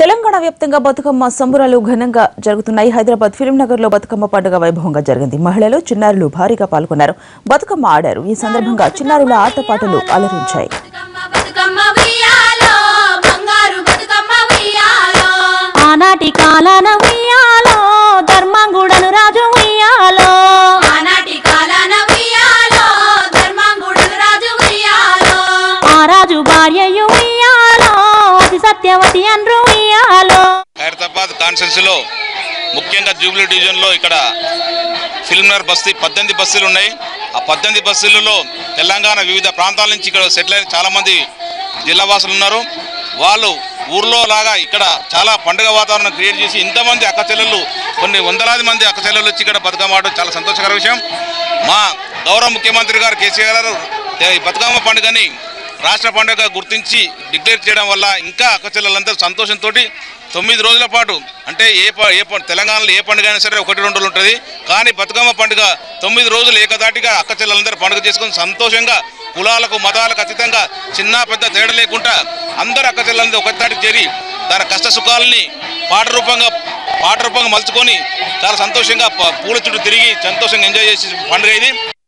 తెలంగాణ వ్యాప్తంగా బతుకమ్మ సంబురాలు ఘనంగా జరుగుతున్నాయి హైదరాబాద్ ఫిలిం నగర్ లో బతుకమ్మ పండుగ వైభవంగా జరిగింది మహిళలు చిన్నారులు భారీగా పాల్గొన్నారు బతుకమ్మ ఆడారు ఈ సందర్భంగా చిన్నారుల ఆటపాటలు అలరించాయి బతుకమ్మ బతుకమ్మ ఉయ్యాలో బంగారు బతుకమ్మ ఉయ్యాలో ఆనాటి కాలాన ఉయ్యాలో ధర్మంగుడను రాజు ఉయ్యాలో ఆనాటి కాలాన ఉయ్యాలో ధర్మాంగుడులు రాజు ఉయ్యాలో ఆ రాజు భార్యయు ఉయ్యాలో అతి సత్యవతి అన్రు ఉయ్యాలో ఖైరతాబాద్ కాన్స్టిట్యున్సీలో ముఖ్యంగా జూబ్లీ డివిజన్లో ఇక్కడ ఫిల్మ్నగర్ బస్తీ పద్దెనిమిది బస్సులు ఉన్నాయి ఆ పద్దెనిమిది బస్సులలో తెలంగాణ వివిధ ప్రాంతాల నుంచి ఇక్కడ సెటిల్ అయిన చాలామంది జిల్లా వాసులు ఉన్నారు వాళ్ళు ఊర్లో లాగా ఇక్కడ చాలా పండుగ వాతావరణం క్రియేట్ చేసి ఇంతమంది అక్క చెల్లెళ్ళు కొన్ని వందలాది మంది అక్క చెల్లెళ్ళు వచ్చి ఇక్కడ బతుకమ్మ ఆడడం చాలా సంతోషకర విషయం మా గౌరవ ముఖ్యమంత్రి గారు కేసీఆర్ గారు ఈ బతుకమ్మ పండుగని రాష్ట్ర పండుగ గుర్తించి డిక్లేర్ చేయడం వల్ల ఇంకా అక్క చెల్లెలందరూ సంతోషంతో తొమ్మిది రోజుల పాటు అంటే ఏ ప- ఏ ప- తెలంగాణలో ఏ పండుగ అయినా సరే ఒకటి రెండు రోజులు ఉంటుంది కానీ బతుకమ్మ పండుగ తొమ్మిది రోజులు ఏకదాటిగా అక్క చెల్లెలందరూ పండుగ చేసుకొని సంతోషంగా కులాలకు మతాలకు అతీతంగా చిన్న పెద్ద తేడా లేకుండా అందరు అక్క చెల్లెలందరూ ఒకదాటికి చేరి దాని కష్ట సుఖాలని పాట రూపంగా పాట రూపంగా మలుచుకొని చాలా సంతోషంగా ప- పూల చుట్టూ తిరిగి సంతోషంగా ఎంజాయ్ చేసి పండుగ ఇది